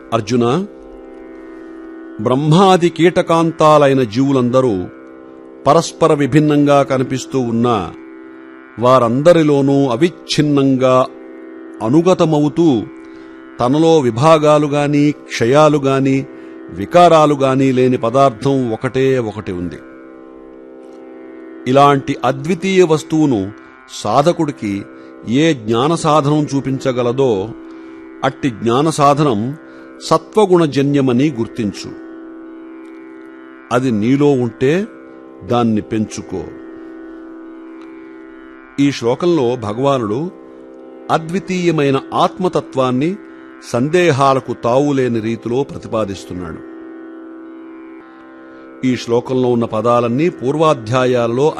అర్జున బ్రహ్మాది కీటకాంతాలైన జీవులందరూ పరస్పర విభిన్నంగా కనిపిస్తూ ఉన్నా వారందరిలోనూ అవిచ్ఛిన్నంగా అనుగతమవుతూ తనలో విభాగాలు గాని క్షయాలు గాని వికారాలు గాని లేని పదార్థం ఒకటే ఒకటి ఉంది ఇలాంటి అద్వితీయ వస్తువును సాధకుడికి ఏ జ్ఞాన సాధనం చూపించగలదో అట్టి జ్ఞాన సాధనం సత్వగుణజన్యమని గుర్తించు అది నీలో ఉంటే దాన్ని పెంచుకో ఈ శ్లోకంలో భగవానుడు అద్వితీయమైన ఆత్మతత్వాన్ని సందేహాలకు తావులేని రీతిలో ప్రతిపాదిస్తున్నాడు ఈ శ్లోకంలో ఉన్న పదాలన్నీ పూర్వాధ్యాయాలలో